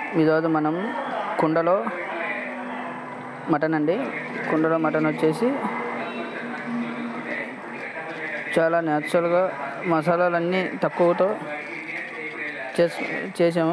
ఈరోజు మనం కుండలో మటన్ అండి కుండలో మటన్ వచ్చేసి చాలా న్యాచురల్గా మసాలాలన్నీ తక్కువతో చేసి చేసాము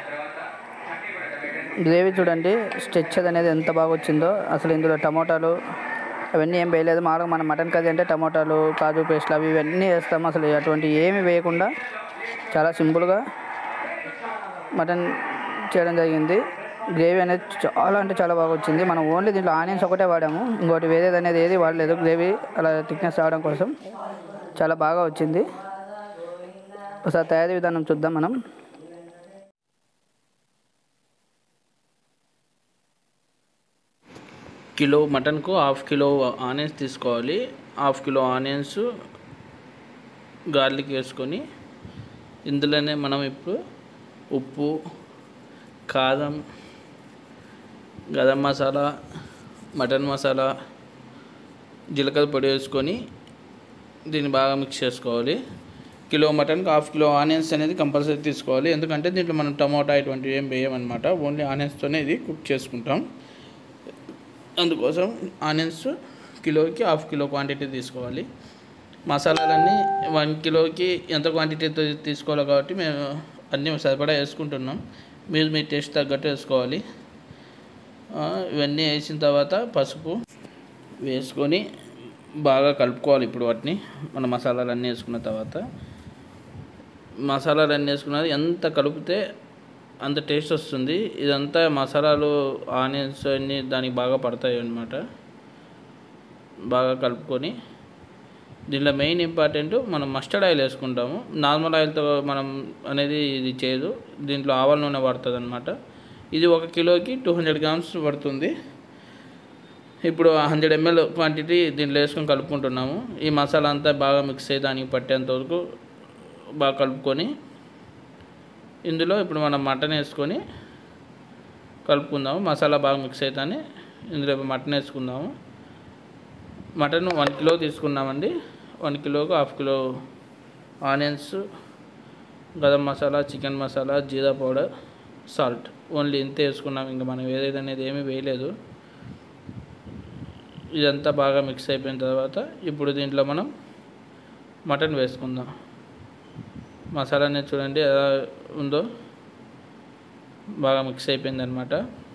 గ్రేవీ చూడండి స్ట్రెచ్చర్ అనేది ఎంత బాగా వచ్చిందో అసలు ఇందులో టమోటాలు అవన్నీ ఏం వేయలేదు మామూలుగా మన మటన్ కర్రీ అంటే టమోటాలు కాజు పేస్ట్లు అవి ఇవన్నీ వేస్తాము అసలు అటువంటి ఏమి వేయకుండా చాలా సింపుల్గా మటన్ చేయడం జరిగింది గ్రేవీ అనేది చాలా అంటే చాలా బాగా వచ్చింది మనం ఓన్లీ దీంట్లో ఆనియన్స్ ఒకటే వాడాము ఇంకోటి వేరేది అనేది ఏది వాడలేదు గ్రేవీ అలా థిక్నెస్ రావడం కోసం చాలా బాగా వచ్చింది ఒకసారి తయారీ విధానం చూద్దాం మనం కిలో మటన్కు హాఫ్ కిలో ఆనియన్స్ తీసుకోవాలి హాఫ్ కిలో ఆనియన్స్ గార్లిక్ వేసుకొని ఇందులోనే మనం ఇప్పుడు ఉప్పు కారం గరం మసాలా మటన్ మసాలా జీలకర్ర పొడి వేసుకొని దీన్ని బాగా మిక్స్ చేసుకోవాలి కిలో మటన్కి హాఫ్ కిలో ఆనియన్స్ అనేది కంపల్సరీ తీసుకోవాలి ఎందుకంటే దీంట్లో మనం టమోటా ఇటువంటివి ఏం వేయమన్నమాట ఓన్లీ ఆనియన్స్తోనే ఇది కుక్ చేసుకుంటాం అందుకోసం ఆనియన్స్ కిలోకి హాఫ్ కిలో క్వాంటిటీ తీసుకోవాలి మసాలాలన్నీ వన్ కిలోకి ఎంత క్వాంటిటీతో తీసుకోవాలి కాబట్టి మేము అన్నీ సరిపడా వేసుకుంటున్నాం మీరు మీ టేస్ట్ తగ్గట్టు వేసుకోవాలి ఆ, ఇవన్నీ వేసిన తర్వాత పసుపు వేసుకొని బాగా కలుపుకోవాలి ఇప్పుడు వాటిని మన మసాలాలన్నీ వేసుకున్న తర్వాత మసాలాలన్నీ వేసుకున్నది ఎంత కలిపితే అంత టేస్ట్ వస్తుంది ఇదంతా మసాలాలు ఆనియన్స్ అన్నీ దానికి బాగా పడతాయి అన్నమాట బాగా కలుపుకొని దీనిలో మెయిన్ ఇంపార్టెంట్ మనం మస్టర్డ్ ఆయిల్ వేసుకుంటాము నార్మల్ ఆయిల్తో మనం అనేది ఇది చేయదు దీంట్లో ఆవాల నూనె పడుతుంది అనమాట ఇది ఒక కిలోకి టూ హండ్రెడ్ గ్రామ్స్ పడుతుంది ఇప్పుడు హండ్రెడ్ ఎంఎల్ క్వాంటిటీ దీంట్లో వేసుకొని కలుపుకుంటున్నాము ఈ మసాలా అంతా బాగా మిక్స్ అయ్యి దానికి పట్టేంత వరకు బాగా కలుపుకొని ఇందులో ఇప్పుడు మనం మటన్ వేసుకొని కలుపుకుందాము మసాలా బాగా మిక్స్ అవుతానే ఇందులో ఇప్పుడు మటన్ వేసుకుందాము మటన్ వన్ కిలో తీసుకున్నామండి వన్ కిలోకు half kilo onions garam masala chicken masala jeera powder salt only ఇంతే వేసుకున్నాం ఇంకా మనం ఏదైతే అనేది ఏమీ వేయలేదు ఇదంతా బాగా మిక్స్ అయిపోయిన తర్వాత ఇప్పుడు దీంట్లో మనం మటన్ వేసుకుందాం మసాలా అనేది చూడండి ఎలా ఉందో బాగా మిక్స్ అయిపోయింది అనమాట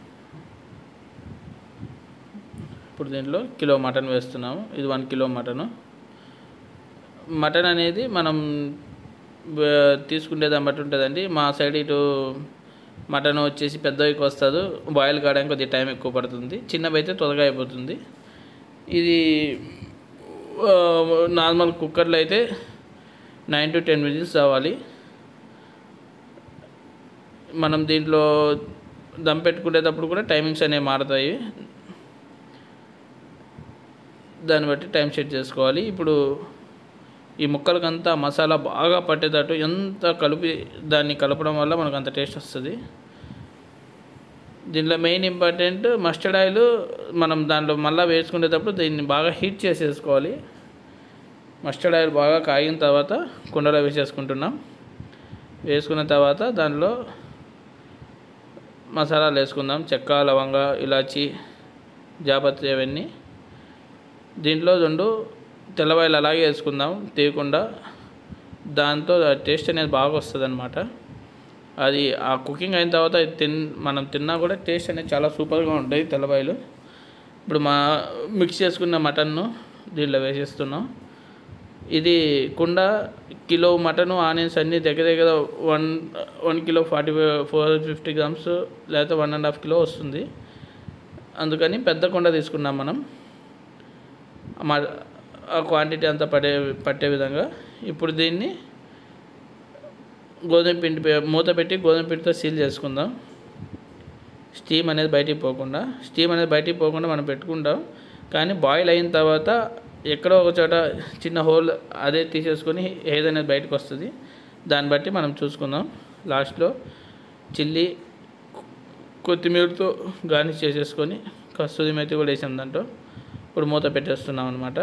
ఇప్పుడు దీంట్లో కిలో మటన్ వేస్తున్నాము ఇది వన్ కిలో మటను మటన్ అనేది మనం బ- తీసుకునే దాన్ని బట్టి ఉంటుందండి మా సైడ్ ఇటు మటన్ వచ్చేసి పెద్దవికి వస్తుంది బాయిల్ కావడానికి కొద్దిగా టైం ఎక్కువ పడుతుంది చిన్నవి అయితే త్వరగా అయిపోతుంది ఇది ఆ, నార్మల్ కుక్కర్లో అయితే నైన్ టు టెన్ మినిట్స్ రావాలి మనం దీంట్లో దమ్ పెట్టుకునేటప్పుడు కూడా టైమింగ్స్ అనేవి మారుతాయి దాన్ని బట్టి టైం సెట్ చేసుకోవాలి ఇప్పుడు ఈ ముక్కలకంతా మసాలా బాగా పట్టేటట్టు ఎంత కలిపి దాన్ని కలపడం వల్ల మనకు అంత టేస్ట్ వస్తుంది దీంట్లో మెయిన్ ఇంపార్టెంట్ మస్టర్డ్ ఆయిల్ మనం దాంట్లో మళ్ళీ వేసుకునేటప్పుడు దీన్ని బాగా హీట్ చేసేసుకోవాలి మస్టర్డ్ ఆయిల్ బాగా కాగిన తర్వాత కుండలో వేసేసుకుంటున్నాం వేసుకున్న తర్వాత దానిలో మసాలాలు వేసుకుందాం చెక్క లవంగ ఇలాచి జాపత్రి అవన్నీ దీంట్లో రెండు తెల్లవాయిలు అలాగే వేసుకుందాం తీయకుండా దాంతో టేస్ట్ అనేది బాగా వస్తుంది అనమాట అది ఆ కుకింగ్ అయిన తర్వాత అది తిన్ మనం తిన్నా కూడా టేస్ట్ అనేది చాలా సూపర్గా ఉంటాయి తెల్లవాయిలు ఇప్పుడు మా మిక్స్ చేసుకున్న మటన్ను దీంట్లో వేసేస్తున్నాం ఇది కుండ కిలో మటన్ ఆనియన్స్ అన్నీ దగ్గర దగ్గర one one kilo forty four fifty grams లేకపోతే వన్ అండ్ హాఫ్ కిలో వస్తుంది అందుకని పెద్ద కుండ తీసుకున్నాం మనం మా ఆ క్వాంటిటీ అంతా పడే పట్టే విధంగా ఇప్పుడు దీన్ని గోధుమ పిండి పే- మూత పెట్టి గోధుమ పిండితో సీల్ చేసుకుందాం స్టీమ్ అనేది బయటికి పోకుండా స్టీమ్ అనేది బయటికి పోకుండా మనం పెట్టుకుంటాం కానీ బాయిల్ అయిన తర్వాత ఎక్కడో ఒక చోట చిన్న హోల్ అదే తీసేసుకొని ఏది అనేది బయటకు వస్తుంది దాన్ని బట్టి మనం చూసుకుందాం లాస్ట్లో చిల్లీ కొత్తిమీరతో గార్నిష్ చేసేసుకొని కస్తూరి మెతి కూడా వేసాం దాంట్లో ఇప్పుడు మూత పెట్టేస్తున్నాం అనమాట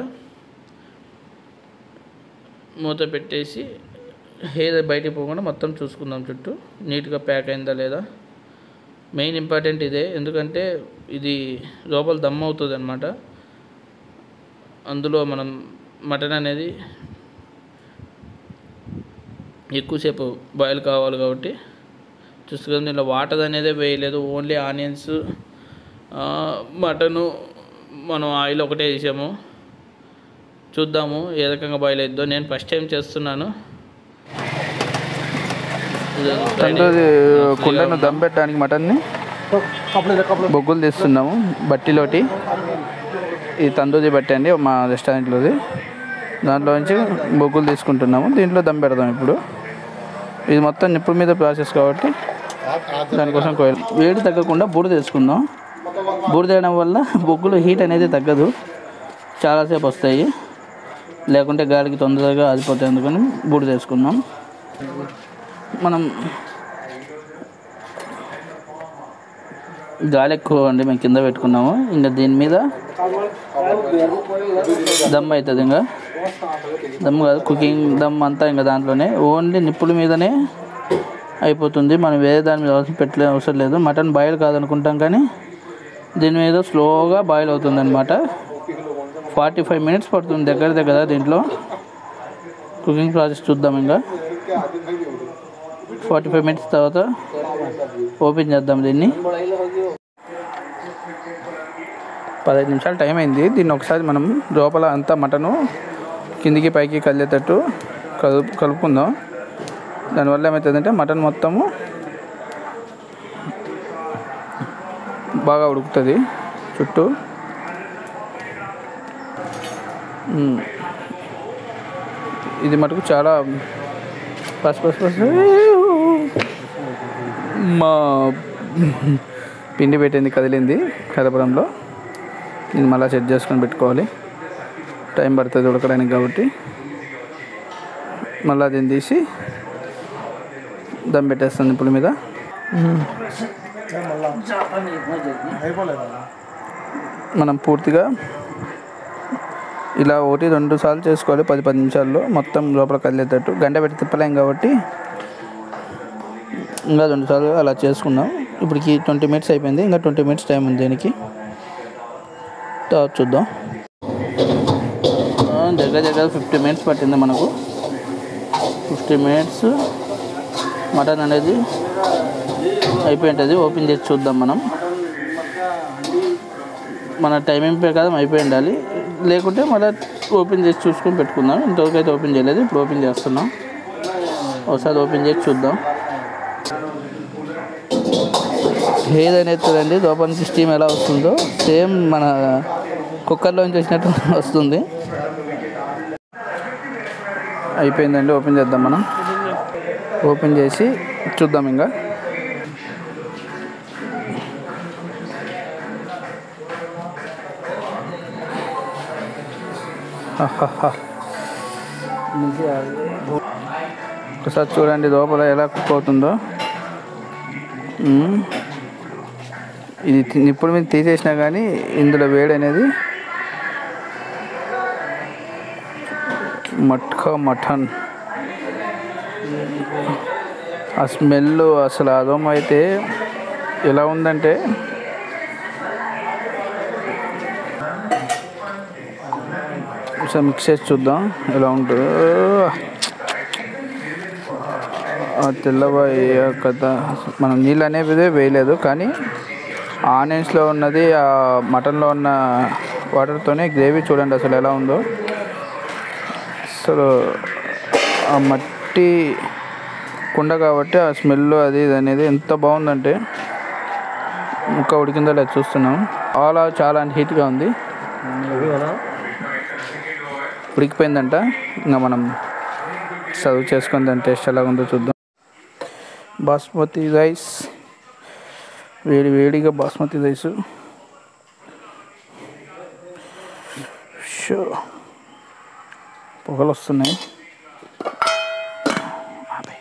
మూత పెట్టేసి హెయిర్ బయటికి పోకుండా మొత్తం చూసుకుందాం చుట్టూ నీట్గా ప్యాక్ అయిందా లేదా మెయిన్ ఇంపార్టెంట్ ఇదే ఎందుకంటే ఇది లోపల దమ్ అవుతుంది అనమాట అందులో మనం మటన్ అనేది ఎక్కువసేపు బాయిల్ కావాలి కాబట్టి చూసుకొని దీంట్లో వాటర్ అనేది వేయలేదు ఓన్లీ ఆనియన్స్ మటను మనం ఆయిల్ ఒకటే వేసాము చూద్దాము ఏ రకంగా బాయిల్ అయిద్దో నేను ఫస్ట్ టైం చేస్తున్నాను ఇది తందూరి ఫ్రైడే. కుండను దమ్ పెట్టడానికి మటన్ని బొగ్గులు తీస్తున్నాము బట్టిలోటి ఇది తందూరి బట్టి అండి మా రెస్టారెంట్లోది దాంట్లో నుంచి బొగ్గులు తీసుకుంటున్నాము దీంట్లో దమ్ పెడదాం ఇప్పుడు ఇది మొత్తం నిప్పుల మీద ప్రాసెస్ కాబట్టి దానికోసం కోయాలి వేడి తగ్గకుండా బూడిద వేసుకుందాం బూడిద వేయడం వల్ల బొగ్గులు హీట్ అనేది తగ్గదు చాలాసేపు వస్తాయి లేకుంటే గాలికి తొందరగా ఆగిపోతాయి అందుకని బూడిద వేసుకుందాం మనం గాలి ఎక్కువ అండి మేము కింద పెట్టుకున్నాము ఇంకా దీని మీద దమ్ అవుతుంది ఇంకా దమ్ కాదు కుకింగ్ దమ్ అంతా ఇంకా దాంట్లోనే ఓన్లీ నిప్పుల మీదనే అయిపోతుంది మనం వేరే దాని మీద అవసరం పెట్టలే అవసరం లేదు మటన్ బాయిల్ కాదనుకుంటాం కానీ దీని మీద స్లోగా బాయిల్ అవుతుంది అనమాట ఫార్టీ ఫైవ్ మినిట్స్ పడుతుంది దగ్గర దగ్గర దీంట్లో కుకింగ్ ప్రాసెస్ చూద్దాం ఇంకా ఫార్టీ ఫైవ్ మినిట్స్ తర్వాత ఓపెన్ చేద్దాం దీన్ని పదహైదు నిమిషాలు టైం అయింది దీన్ని ఒకసారి మనం లోపల అంతా మటను కిందికి పైకి కదిలేటట్టు కలుపు కలుపుకుందాం దానివల్ల ఏమవుతుందంటే మటన్ మొత్తము బాగా ఉడుకుతుంది చుట్టూ మ్మ్. ఇది మటుకు చాలా పస్ పస్ పస్ మా పిండి పెట్టింది కదిలింది కదపడంలో దీన్ని మళ్ళీ సెట్ చేసుకొని పెట్టుకోవాలి టైం పడుతుంది ఉడకడానికి కాబట్టి మళ్ళీ దీన్ని తీసి దమ్ పెట్టేస్తాను ఇప్పుడు మీద మనం పూర్తిగా ఇలా ఒకటి రెండు సార్లు చేసుకోవాలి పది పది నిమిషాల్లో మొత్తం లోపల కదిలేటట్టు గంట పెట్టి తిప్పలేం కాబట్టి ఇంకా రెండు సార్లు అలా చేసుకున్నాం ఇప్పటికి ట్వంటీ మినిట్స్ అయిపోయింది ఇంకా ట్వంటీ మినిట్స్ టైం ఉంది దీనికి తర్వాత చూద్దాం ఆ, దగ్గర దగ్గర ఫిఫ్టీ మినిట్స్ పట్టింది మనకు ఫిఫ్టీ మినిట్స్ మటన్ అనేది అయిపోయి ఉంటుంది ఓపెన్ చేసి చూద్దాం మనం మన టైమింగ్ ప్రకారం అయిపోయి ఉండాలి లేకుంటే మళ్ళీ ఓపెన్ చేసి చూసుకొని పెట్టుకుందాం ఇంతవరకు అయితే ఓపెన్ చేయలేదు ఇప్పుడు ఓపెన్ చేస్తున్నాం ఒకసారి ఓపెన్ చేసి చూద్దాం ఏదైనా చూడండి లోపల నుంచి స్టీమ్ ఎలా వస్తుందో సేమ్ మన కుక్కర్లో నుంచి వచ్చినట్టు వస్తుంది అయిపోయిందండి ఓపెన్ చేద్దాం మనం ఓపెన్ చేసి చూద్దాం ఇంకా ఒకసారి చూడండి లోపల ఎలా కుక్ అవుతుందో మ్మ్. ఇది తి- ఇప్పుడు మీద తీసేసినా కానీ ఇందులో వేడి అనేది మట్కా మటన్ ఆ స్మెల్ అసలు అదోమ అయితే ఎలా ఉందంటే ఒకసారి మిక్స్ చేసి చూద్దాం ఎలా ఉంటుందో ఆ తెల్లబాయి కథ మనం నీళ్ళు అనేవి వేయలేదు కానీ ఆనియన్స్లో ఉన్నది ఆ మటన్లో ఉన్న వాటర్తోనే గ్రేవీ చూడండి అసలు ఎలా ఉందో అసలు ఆ మట్టి కుండ కాబట్టి ఆ స్మెల్ అది ఇది అనేది ఎంత బాగుందంటే ముక్క ఉడికిందో లేదు చూస్తున్నాం చాలా చాలా హీట్గా ఉంది ఉడికిపోయిందంట ఇంకా మనం సర్వ్ చేసుకొని దాని టేస్ట్ ఎలా ఉందో చూద్దాం బాస్మతి రైస్ వేడి వేడిగా బాస్మతి రైస్ షో పొగలు వస్తున్నాయి ఆపే.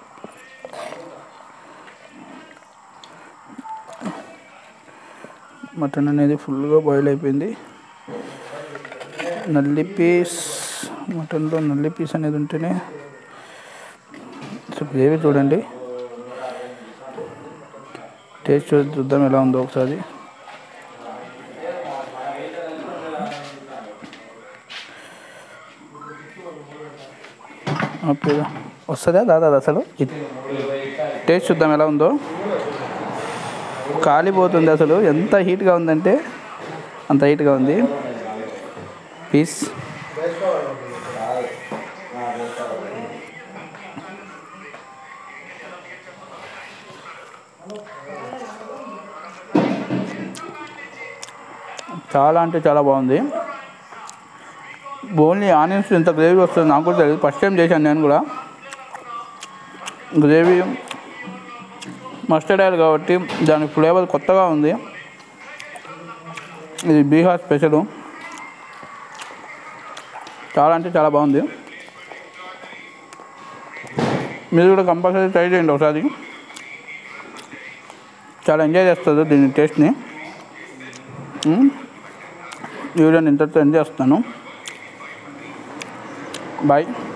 మటన్ అనేది ఫుల్గా బాయిల్ అయిపోయింది నల్లి పీస్ మటన్లో నల్లి పీస్ అనేది ఉంటేనే సో గ్రేవీ చూడండి టేస్ట్ చూసి చూద్దాం ఎలా ఉందో ఒకసారి ఓకే వస్తుందా దాదా అసలు ఇది టేస్ట్ చూద్దాం ఎలా ఉందో కాలిపోతుంది అసలు ఎంత హీట్గా ఉందంటే అంత హీట్గా ఉంది పీస్ చాలా అంటే చాలా బాగుంది ఓన్లీ ఆనియన్స్ ఇంత గ్రేవీ వస్తుంది నాకు కూడా తెలియదు ఫస్ట్ టైం చేశాను నేను కూడా గ్రేవీ మస్టర్డ్ ఆయిల్ కాబట్టి దాని ఫ్లేవర్ కొత్తగా ఉంది ఇది బీహార్ స్పెషల్ చాలా అంటే చాలా బాగుంది మీరు కూడా కంపల్సరీ ట్రై చేయండి ఒకసారి చాలా ఎంజాయ్ చేస్తారు దీని టేస్ట్ని మ్మ్. ఈ వీడియోని ఇంతటితో ఎంజాయ్ చేస్తాను బాయ్